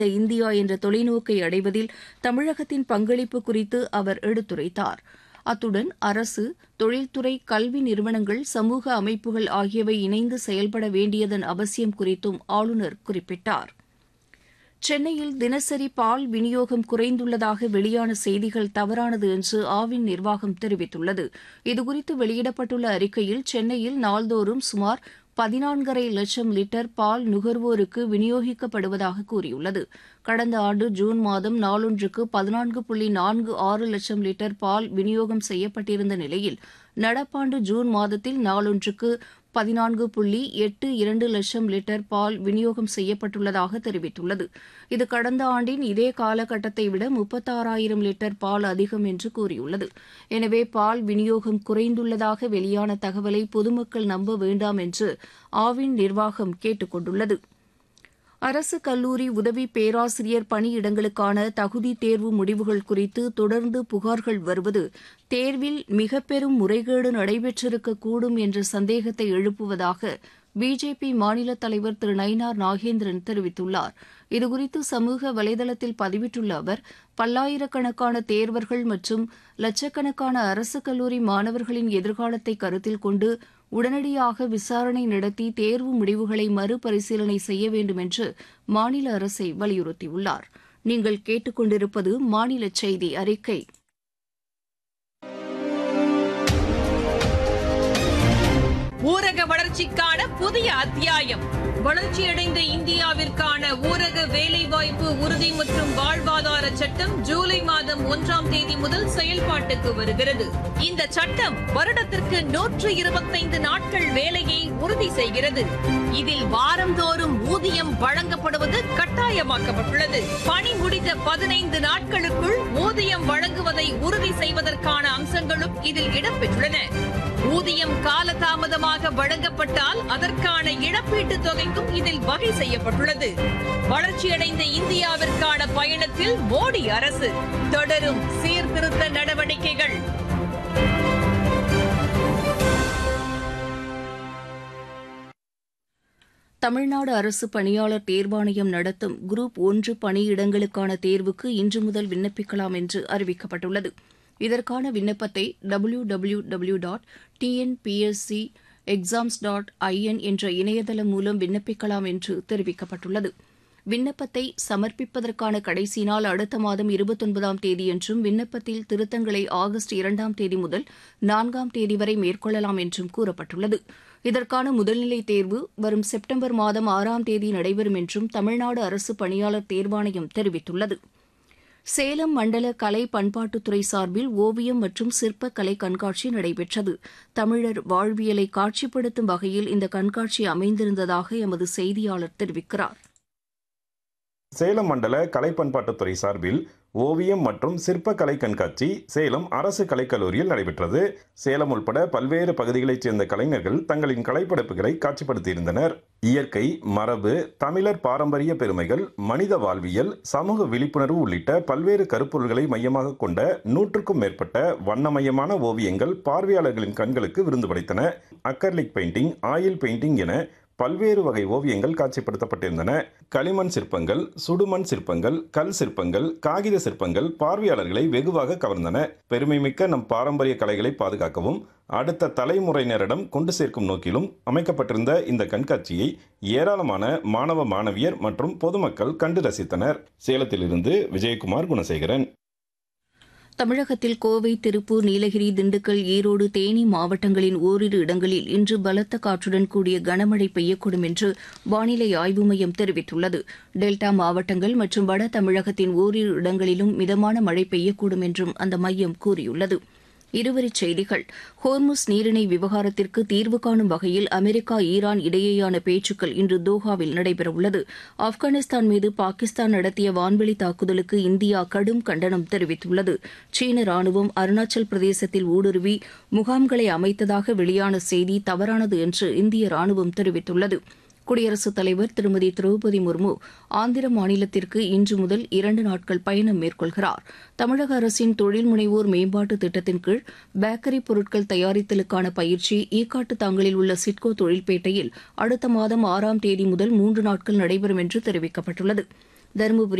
India என்ற தொலைநோக்கை அடைவதில் தமிழகத்தின் பங்களிப்பு குறித்து அவர் எடுத்துரைத்தார் அத்துடன் அரசு தொழில்துறை கல்வி நிறுவனங்கள் சமூக அமைப்புகள் ஆகியவை இணைந்து செயல்பட வேண்டியதன் அவசியம் குறித்தும் ஆளுநர் குறிப்பிட்டார் சென்னையில் தினசரி பால் விநியோகம் குறைந்துள்ளதாக வெளியான செய்திகள் தவறானது என்று ஆவின் நிர்வாகம் தெரிவித்துள்ளது இதுகுறித்து வெளியிடப்பட்டுள்ள அறிக்கையில் சென்னையில் நாள்தோறும் சுமார் பதினான்கரை லட்சம் லிட்டர் பால் நுகர்வோருக்கு விநியோகிக்கப்படுவதாக கூறியுள்ளது கடந்த ஆண்டு ஜூன் மாதம் நாளொன்றுக்கு பதினான்கு புள்ளி நான்கு ஆறு லட்சம் லிட்டர் பால் விநியோகம் செய்யப்பட்டிருந்த நிலையில் நடப்பாண்டு ஜூன் மாதத்தில் நாளொன்றுக்கு பதினான்கு புள்ளி எட்டு இரண்டு லட்சம் லிட்டர் பால் விநியோகம் செய்யப்பட்டுள்ளதாக தெரிவித்துள்ளது இது கடந்த ஆண்டின் இதே காலகட்டத்தை விட முப்பத்தாறாயிரம் லிட்டர் பால் அதிகம் என்று கூறியுள்ளது எனவே பால் விநியோகம் குறைந்துள்ளதாக வெளியான தகவலை பொதுமக்கள் நம்ப வேண்டாம் என்று ஆவின் நிர்வாகம் கேட்டுக் கொண்டுள்ளது அரசு கல்லூரி உதவி பேராசிரியர் பணியிடங்களுக்கான தகுதி தேர்வு முடிவுகள் குறித்து தொடர்ந்து புகார்கள் வருவது தேர்வில் மிக பெரும் முறைகேடு நடைபெற்றிருக்கக்கூடும் என்ற சந்தேகத்தை எழுப்புவதாக பிஜேபி மாநில தலைவர் திரு நயினார் நாகேந்திரன் தெரிவித்துள்ளார் இதுகுறித்து சமூக வலைதளத்தில் பதிவிட்டுள்ள அவர் பல்லாயிரக்கணக்கான தேர்வர்கள் மற்றும் லட்சக்கணக்கான அரசு கல்லூரி மாணவர்களின் எதிர்காலத்தை கருத்தில் கொண்டு உடனடியாக விசாரணை நடத்தி தேர்வு முடிவுகளை மறுபரிசீலனை செய்ய வேண்டும் என்று மாநில அரசை வலியுறுத்தியுள்ளார் நீங்கள் கேட்டுக்கொண்டிருப்பது மாநில செய்தி அறிக்கை ஊரக வளர்ச்சிக்கான புதிய அத்தியாயம் வளர்ச்சியடைந்த இந்தியாவிற்கான ஊரக வேலைவாய்ப்பு உறுதி மற்றும் வாழ்வாதார சட்டம் ஜூலை மாதம் ஒன்றாம் தேதி முதல் செயல்பாட்டுக்கு வருகிறது இந்த சட்டம் வருடத்திற்கு நூற்று இருபத்தைந்து நாட்கள் வேலையை உறுதி செய்கிறது இதில் வாரந்தோறும் ஊதியம் வழங்கப்படுவது கட்டாயமாக்கப்பட்டுள்ளது பணி முடிந்த பதினைந்து நாட்களுக்குள் ஊதியம் வழங்குவதை உறுதி செய்வதற்கான அம்சங்களும் இதில் இடம்பெற்றுள்ளன ஊதியம் காலதாமதமாக வழங்கப்பட்டால் அதற்கான இழப்பீட்டுத் தொகைக்கும் இதில் வகை செய்யப்பட்டுள்ளது வளர்ச்சியடைந்த இந்தியாவிற்கான பயணத்தில் மோடி அரசு தொடரும் சீர்திருத்த நடவடிக்கைகள் தமிழ்நாடு அரசு பணியாளர் தேர்வாணையம் நடத்தும் குரூப் ஒன்று பணியிடங்களுக்கான தேர்வுக்கு இன்று முதல் விண்ணப்பிக்கலாம் என்று அறிவிக்கப்பட்டுள்ளது இதற்கான விண்ணப்பத்தை W W W dot TNPSC exams dot IN என்ற இணையதளம் மூலம் விண்ணப்பிக்கலாம் என்று தெரிவிக்கப்பட்டுள்ளது விண்ணப்பத்தை சமர்ப்பிப்பதற்கான கடைசி நாள் அடுத்த மாதம் இருபத்தொன்பதாம் தேதியன்றும் விண்ணப்பத்தில் திருத்தங்களை ஆகஸ்ட் இரண்டாம் தேதி முதல் நான்காம் தேதி வரை மேற்கொள்ளலாம் என்றும் கூறப்பட்டுள்ளது இதற்கான முதல்நிலை தேர்வு வரும் செப்டம்பர் மாதம் ஆறாம் தேதி நடைபெறும் என்றும் தமிழ்நாடு அரசு பணியாளர் தேர்வாணையம் தெரிவித்துள்ளது சேலம் மண்டல கலை பண்பாட்டுத்துறை சார்பில் ஓவியம் மற்றும் சிற்ப கலை கண்காட்சி நடைபெற்றது தமிழர் வாழ்வியலை காட்சிப்படுத்தும் வகையில் இந்த கண்காட்சி அமைந்திருந்ததாக எமது செய்தியாளர் தெரிவிக்கிறார் சேலம் மண்டல கலை பண்பாட்டுத்துறை சார்பில் ஓவியம் மற்றும் சிற்ப கலை கண்காட்சி சேலம் அரசு கலைக்கல்லூரியில் நடைபெற்றது சேலம் உட்பட பல்வேறு பகுதிகளைச் சேர்ந்த கலைஞர்கள் தங்களின் கலைப்படைப்புகளை காட்சிப்படுத்தியிருந்தனர் இயற்கை மரபு தமிழர் பாரம்பரிய பெருமைகள் மனித வாழ்வியல் சமூக விழிப்புணர்வு உள்ளிட்ட பல்வேறு கருப்பொருள்களை மையமாக கொண்ட நூற்றுக்கும் மேற்பட்ட வண்ணமயமான ஓவியங்கள் பார்வையாளர்களின் கண்களுக்கு விருந்து படைத்தன அக்கர்லிக் பெயிண்டிங் ஆயில் பெயிண்டிங் என பல்வேறு வகை ஓவியங்கள் காட்சிப்படுத்தப்பட்டிருந்தன களிமண் சிற்பங்கள் சுடுமண் சிற்பங்கள் கல் சிற்பங்கள் காகித சிற்பங்கள் பார்வையாளர்களை வெகுவாக கவர்ந்தன பெருமைமிக்க நம் பாரம்பரிய கலைகளை பாதுகாக்கவும் அடுத்த தலைமுறையினரிடம் கொண்டு சேர்க்கும் நோக்கிலும் அமைக்கப்பட்டிருந்த இந்த கண்காட்சியை ஏராளமான மாணவ மாணவியர் மற்றும் பொதுமக்கள் கண்டு ரசித்தனர் சேலத்திலிருந்து விஜயகுமார் குணசேகரன் தமிழகத்தில் கோவை திருப்பூர் நீலகிரி திண்டுக்கல் ஈரோடு தேனி மாவட்டங்களின் ஓரிரு இடங்களில் இன்று பலத்த காற்றுடன் கூடிய கனமழை பெய்யக்கூடும் என்று வானிலை ஆய்வு மையம் தெரிவித்துள்ளது டெல்டா மாவட்டங்கள் மற்றும் வட தமிழகத்தின் ஓரிரு இடங்களிலும் மிதமான மழை பெய்யக்கூடும் என்றும் அந்த மையம் கூறியுள்ளது இருவரிச் செய்திகள் ஹோர்முஸ் நீரிணை விவகாரத்திற்கு தீர்வு காணும் வகையில் அமெரிக்கா ஈரான் இடையேயான பேச்சுக்கள் இன்று தோஹாவில் நடைபெறவுள்ளது ஆப்கானிஸ்தான் மீது பாகிஸ்தான் நடத்திய வான்வெளி தாக்குதலுக்கு இந்தியா கடும் கண்டனம் தெரிவித்துள்ளது சீன ராணுவம் அருணாச்சல் பிரதேசத்தில் ஊடுருவி முகாம்களை அமைத்ததாக வெளியான செய்தி தவறானது என்று இந்திய ராணுவம் தெரிவித்துள்ளது குடியரசுத் தலைவர் திருமதி திரௌபதி முர்மு ஆந்திர மாநிலத்திற்கு இன்று முதல் இரண்டு நாட்கள் பயணம் மேற்கொள்கிறார் தமிழக அரசின் தொழில் முனைவோர் மேம்பாட்டு திட்டத்தின் கீழ் பேக்கரி பொருட்கள் தயாரித்தலுக்கான பயிற்சி ஈக்காட்டு தாங்கலில் உள்ள சிட்கோ தொழில்பேட்டையில் அடுத்த மாதம் ஆறாம் தேதி முதல் மூன்று நாட்கள் நடைபெறும் என்று தெரிவிக்கப்பட்டுள்ளது தருமபுரி